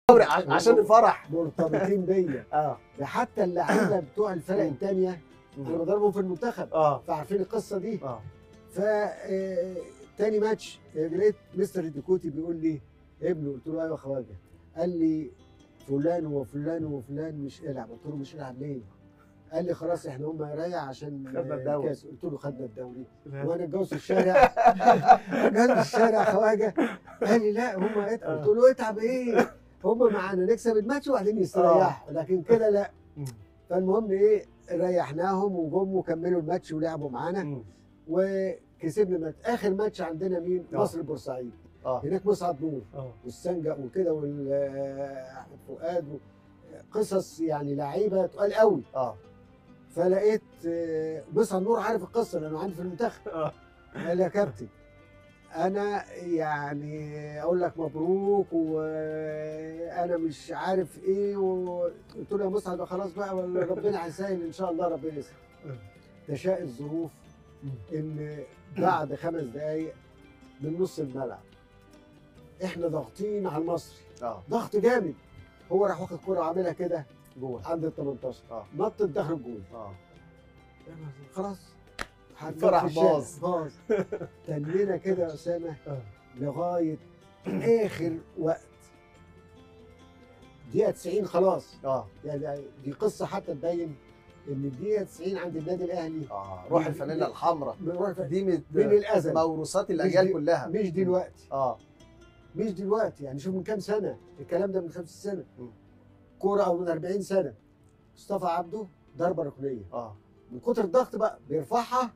الدوري ع- عشان الفرح مرتبطين بيا اه ده حتى اللعيبه بتوع الفرق مم. الثانيه انا بضربهم في المنتخب اه فعارفين القصه دي اه ف آه، تاني ماتش آه، لقيت مستر ديكوتي بيقول لي ابنه قلت له ايوه يا خواجه قال لي فلان وفلان وفلان مش العب قلت له مش العب ليه؟ قال لي خلاص احنا هم رايح عشان خدنا آه، الدوري. الكاس قلت له خدنا الدوري وانا اتجوز في الشارع اتجوز في الشارع خواجه قال لي لا هم اتعب قلت له اتعب ايه؟ هم معانا نكسب الماتش وبعدين يستريحوا لكن كده لا مم. فالمهم ايه ريحناهم وجم وكملوا الماتش ولعبوا معانا مم. وكسبنا ماتش اخر ماتش عندنا مين؟ آه. مصر بورسعيد اه هناك مسعد نور اه والسنجق وكده واحمد فؤاد و- قصص يعني لعيبه تقال قوي اه فلقيت آه، مسعد نور عارف القصه لانه عندي في المنتخب اه قال لي يا كابتن انا يعني اقول لك مبروك وانا مش عارف ايه وقلت له يا مسعد خلاص بقى ولا ربنا هيسهل ان شاء الله ربنا يسهل تشاء الظروف ان بعد خمس دقائق من نص الملعب احنا ضاغطين على المصري اه ضغط جامد هو راح واخد كرة وعاملها كده جوه عند ال 18 اه نطت داخل الجول اه خلاص الفرح في الشارع. باظ. باظ تنينا كده يا اسامه آه. لغايه اخر وقت دقيقه 90 خلاص اه يعني دي قصه حتى تبين ان الدقيقه 90 عند النادي الاهلي اه روح الفانيلا الحمراء من دي من من الازل موروثات مش الاجيال دي- كلها مش دلوقتي اه مش دلوقتي يعني شوف من كام سنه الكلام ده من 50 سنه مم. كوره او من 40 سنه مصطفى عبده ضربه ركنيه اه من كتر الضغط بقى بيرفعها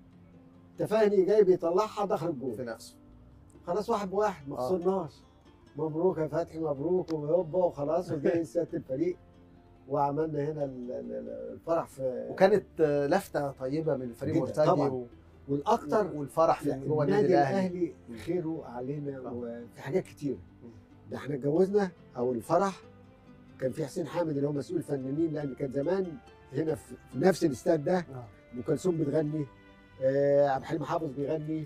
تفاني جاي بيطلعها داخل الجول في نفسه خلاص واحد بواحد ما آه. خسرناش مبروك يا فتحي مبروك وهوبا وخلاص وجاي سياده الفريق وعملنا هنا ال- ال- ال- الفرح في وكانت آه، لفته طيبه من الفريق جداً، مرتدي طبعاً. و... والاكتر والفرح في لا، جوه النادي الاهلي الاهلي خيره علينا آه. وفي حاجات كتير مم. ده احنا اتجوزنا او الفرح كان في حسين حامد اللي هو مسؤول فنانين لان كان زمان هنا في في نفس الاستاد ده آه. ام كلثوم بتغني آه، عبد الحليم حافظ بيغني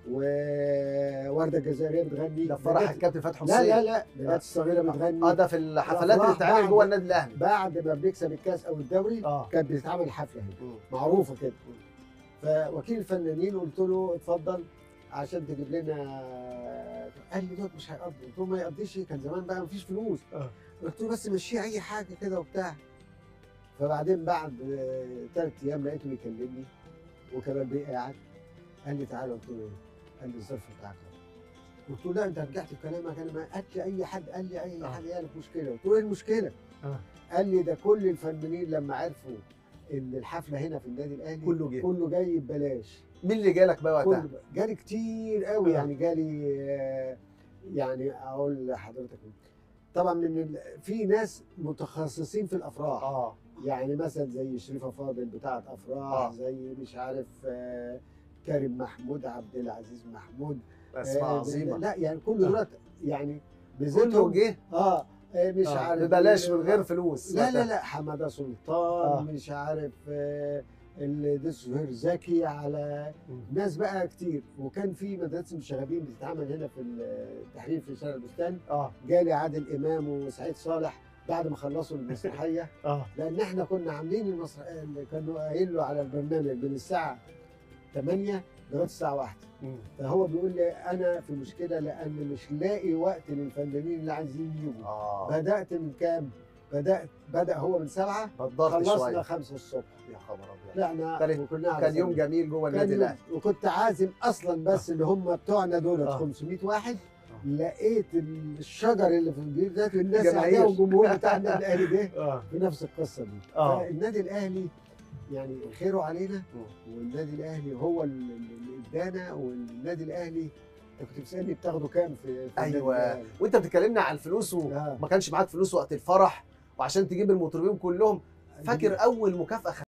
وورده الجزائريه بتغني ده فرح نجاة- الكابتن فتحي لا حسين لا لا نجاة الصغيره بتغني اه ده في الحفلات اللي الأفراح بتتعمل بعد- جوه النادي الاهلي بعد ما بنكسب الكاس او الدوري اه كانت بتتعمل حفله هنا مم. معروفه كده فوكيل الفنانين قلت له اتفضل عشان تجيب لنا قال لي دوت مش هيقضي قلت له ما يقضيش كان زمان بقى مفيش فلوس آه. قلت له بس مشيه اي حاجه كده وبتاع فبعدين بعد ثلاث ايام لقيته بيكلمني وكمان بيه قاعد قال لي تعالى قلت له ايه؟ قال لي الظرف بتاعك أهو. قلت له لا انت رجعت في كلامك انا ما قال لي اي حد قال لي اي آه. حد قال لك مشكله قلت له ايه المشكله؟ آه. قال لي ده كل الفنانين لما عرفوا ان الحفله هنا في النادي الاهلي كله جه كله جاي ببلاش مين اللي جالك بقى وقتها؟ كله جالي كتير قوي آه. يعني جالي آه، يعني اقول لحضرتك طبعا من ال... في ناس متخصصين في الافراح اه يعني مثلا زي شريفه فاضل بتاعه افراح آه. زي مش عارف آه، كريم محمود عبد العزيز محمود اسماء آه، عظيمه لا يعني كل آه. دول يعني كله بذاتهم جه اه آه، مش آه، عارف ببلاش مين، من غير فلوس لا لا وقتها. لا حماده سلطان آه. آه. مش عارف آه، ال- ده سهير زكي على مم. ناس بقى كتير وكان في مدرسه المشاغبين بتتعمل هنا في التحرير في شارع البستان اه جالي عادل امام وسعيد صالح بعد ما خلصوا المسرحيه اه لان احنا كنا عاملين المسرحيه اللي كانوا قايل له على البرنامج من الساعه 8 لغايه الساعه 1 مم. فهو بيقول لي انا في مشكله لان مش لاقي وقت للفنانين اللي عايزين يجوا اه بدات من كام؟ بدات بدا هو من سبعه نضرت خلصنا شويه خمسة الصبح يا خبر ابيض طلعنا كان- وكنا على كان يوم سبعة. جميل جوه كان النادي يوم الاهلي وكنت عازم اصلا بس اللي هم بتوعنا دول آه. 500 واحد آه. لقيت الشجر اللي في البيت ده الناس جماهير. قاعده والجمهور بتاع النادي الاهلي ده اه في نفس القصه دي آه. فالنادي الاهلي يعني خيره علينا مم. والنادي الاهلي هو اللي اللي ادانا والنادي الاهلي انت كنت بتسالني بتاخده كام في, في النادي ايوه الأهلي؟ وانت بتكلمنا عن الفلوس آه. وما كانش معاك فلوس وقت الفرح وعشان تجيب المطربين كلهم فاكر اول مكافاه